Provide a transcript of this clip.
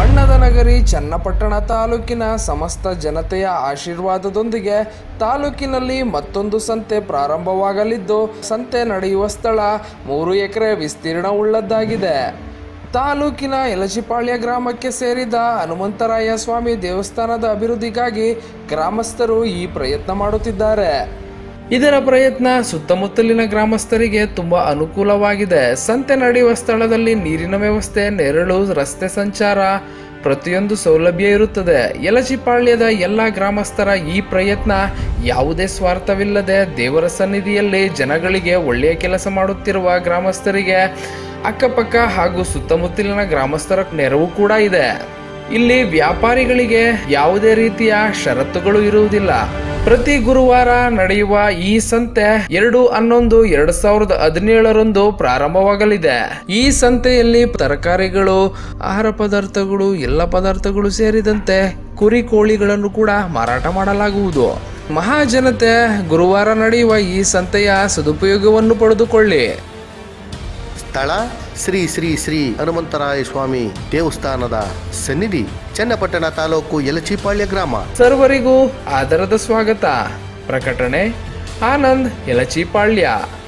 ಬಣ್ಣದ ನಗರಿ ಚನ್ನಪಟ್ಟಣ ತಾಲೂಕಿನ ಸಮಸ್ತ ಜನತೆಯ ಆಶೀರ್ವಾದದೊಂದಿಗೆ ತಾಲೂಕಿನಲ್ಲಿ ಮತ್ತೊಂದು ಸಂತೆ ಪ್ರಾರಂಭವಾಗಲಿದ್ದು ಸಂತೆ ನಡೆಯುವ ಸ್ಥಳ ಮೂರು ಎಕರೆ ವಿಸ್ತೀರ್ಣವುಳ್ಳದ್ದಾಗಿದೆ ತಾಲೂಕಿನ ಯಲಚಿಪಾಳ್ಯ ಗ್ರಾಮಕ್ಕೆ ಸೇರಿದ ಹನುಮಂತರಾಯ ಸ್ವಾಮಿ ದೇವಸ್ಥಾನದ ಅಭಿವೃದ್ಧಿಗಾಗಿ ಗ್ರಾಮಸ್ಥರು ಈ ಪ್ರಯತ್ನ ಮಾಡುತ್ತಿದ್ದಾರೆ ಇದರ ಪ್ರಯತ್ನ ಸುತ್ತಮುತ್ತಲಿನ ಗ್ರಾಮಸ್ಥರಿಗೆ ತುಂಬಾ ಅನುಕೂಲವಾಗಿದೆ ಸಂತೆ ನಡೆಯುವ ಸ್ಥಳದಲ್ಲಿ ನೀರಿನ ವ್ಯವಸ್ಥೆ ನೆರಳು ರಸ್ತೆ ಸಂಚಾರ ಪ್ರತಿಯೊಂದು ಸೌಲಭ್ಯ ಇರುತ್ತದೆ ಯಲಚಿಪಾಳ್ಯದ ಎಲ್ಲ ಗ್ರಾಮಸ್ಥರ ಈ ಪ್ರಯತ್ನ ಯಾವುದೇ ಸ್ವಾರ್ಥವಿಲ್ಲದೆ ದೇವರ ಸನ್ನಿಧಿಯಲ್ಲಿ ಜನಗಳಿಗೆ ಒಳ್ಳೆಯ ಕೆಲಸ ಮಾಡುತ್ತಿರುವ ಗ್ರಾಮಸ್ಥರಿಗೆ ಅಕ್ಕಪಕ್ಕ ಹಾಗೂ ಸುತ್ತಮುತ್ತಲಿನ ಗ್ರಾಮಸ್ಥರ ನೆರವು ಕೂಡ ಇದೆ ಇಲ್ಲಿ ವ್ಯಾಪಾರಿಗಳಿಗೆ ಯಾವುದೇ ರೀತಿಯ ಷರತ್ತುಗಳು ಇರುವುದಿಲ್ಲ ಪ್ರತಿ ಗುರುವಾರ ನಡೆಯುವ ಈ ಸಂತೆ ಎರಡು ಹನ್ನೊಂದು ಎರಡ್ ಸಾವಿರದ ಹದಿನೇಳರಂದು ಪ್ರಾರಂಭವಾಗಲಿದೆ ಈ ಸಂತೆಯಲ್ಲಿ ತರಕಾರಿಗಳು ಆಹಾರ ಪದಾರ್ಥಗಳು ಎಲ್ಲ ಪದಾರ್ಥಗಳು ಸೇರಿದಂತೆ ಕುರಿ ಕೋಳಿಗಳನ್ನು ಕೂಡ ಮಾರಾಟ ಮಾಡಲಾಗುವುದು ಮಹಾಜನತೆ ಗುರುವಾರ ನಡೆಯುವ ಈ ಸಂತೆಯ ಸದುಪಯೋಗವನ್ನು ಪಡೆದುಕೊಳ್ಳಿ ಸ್ಥಳ ಶ್ರೀ ಶ್ರೀ ಶ್ರೀ ಹನುಮಂತರಾಯ ಸ್ವಾಮಿ ದೇವಸ್ಥಾನದ ಸನ್ನಿಧಿ ಚನ್ನಪಟ್ಟಣ ತಾಲೂಕು ಯಲಚಿಪಾಳ್ಯ ಗ್ರಾಮ ಸರ್ವರಿಗೂ ಆದರದ ಸ್ವಾಗತ ಪ್ರಕಟಣೆ ಆನಂದ್ ಯಲಚಿಪಾಳ್ಯ